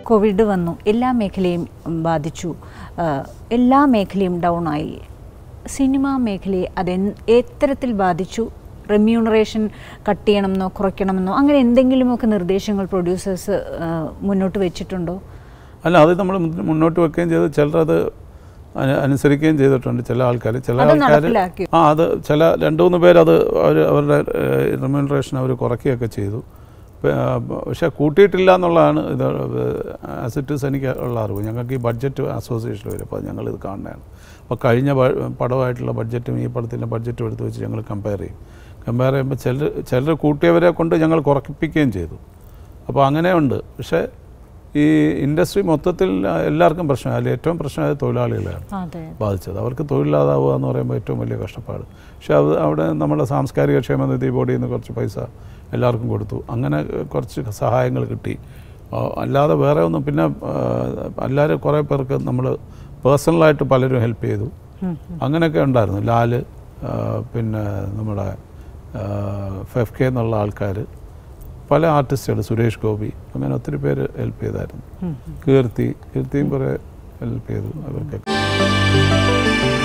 Covid വന്നു എല്ലാ മേഖലയും ബാധിച്ചു ആ, എല്ലാ മേഖലയും ഡൗൺ ആയി സിനിമാ മേഖലയെ അത് എത്തരത്തിൽ ബാധിച്ചു റെമ്യൂണറേഷൻ കട്ട് ചെയ്യണമെന്നോ കുറയ്ക്കണമെന്നോ അങ്ങനെ എന്തെങ്കിലുമൊക്കെ നിർദ്ദേശങ്ങൾ പ്രൊഡ്യൂസേഴ്സ് മുന്നോട്ട് വെച്ചിട്ടുണ്ടോ അല്ല അത് നമ്മൾ മുന്നോട്ട് വെക്കുകയും ചെയ്തു ചിലരത് അനു- അനുസരിക്കുകയും ചെയ്തിട്ടുണ്ട് ചില ആൾക്കാർ ചില അത് ആൾക്കാർ നടപ്പിലാക്കി ആ അത് ചില രണ്ട് മൂന്ന് പേര് അത് അവർ അവരുടെ റിമ്യൂണറേഷൻ അവർ കുറയ്ക്കുകയൊക്കെ ചെയ്തു പ- ആ, പക്ഷേ കൂട്ടിയിട്ടില്ല എന്നുള്ളതാണ് ഇത് ആസ് ഇറ്റ് ഈസ് എനിക്ക് ഉള്ള അറിവ് ഞങ്ങൾക്ക് ഈ ബഡ്ജറ്റ് അസോസിയേഷൻ വരും അപ്പോൾ ഞങ്ങളിത് കാണുന്നതാണ് അപ്പോൾ കഴിഞ്ഞ ബ- പടമായിട്ടുള്ള ബഡ്ജറ്റും ഈ പടത്തിൻ്റെ ബഡ്ജറ്റും എടുത്ത് വെച്ച് ഞങ്ങൾ കമ്പയർ ചെയ്യും കമ്പയർ ചെയ്യുമ്പോൾ ചിലർ ചിലർ കൂട്ടിയവരെ കൊണ്ട് ഞങ്ങൾ കുറയ്പ്പിക്കുകയും ചെയ്തു അപ്പോൾ അങ്ങനെയുണ്ട് പക്ഷേ ഈ ഇൻഡസ്ട്രി മൊത്തത്തിൽ എല്ലാവർക്കും പ്രശ്നമായി അതിൽ ഏറ്റവും പ്രശ്നമായത് തൊഴിലാളികളാണ് അതെ ബാധിച്ചത് അവർക്ക് തൊഴിലില്ലാതാവുക എന്ന് പറയുമ്പോൾ ഏറ്റവും വലിയ കഷ്ടപ്പാട് പക്ഷേ അത് അവിടെ നമ്മുടെ സാംസ്കാരിക ക്ഷേമനിധി ബോർഡിൽ നിന്ന് കുറച്ച് പൈസ എല്ലാവർക്കും കൊടുത്തു അങ്ങനെ കുറച്ച് സഹായങ്ങൾ കിട്ടി ആ, അല്ലാതെ വേറെ ഒന്നും പിന്നെ ആ, എല്ലാവരും കുറേ പേർക്ക് നമ്മൾ പേഴ്സണലായിട്ട് പലരും ഹെൽപ്പ് ചെയ്തു അങ്ങനെയൊക്കെ ഉണ്ടായിരുന്നു ലാല് ആ, പിന്നെ നമ്മുടെ ഫെഫ് കെ എന്നുള്ള ആൾക്കാർ പല ആർട്ടിസ്റ്റുകൾ സുരേഷ് ഗോപി അങ്ങനെ ഒത്തിരി പേര് ഹെൽപ്പ് ചെയ്തായിരുന്നു കീർത്തി കീർത്തിയും കുറേ ഹെൽപ്പ് ചെയ്തു അവർക്കൊക്കെ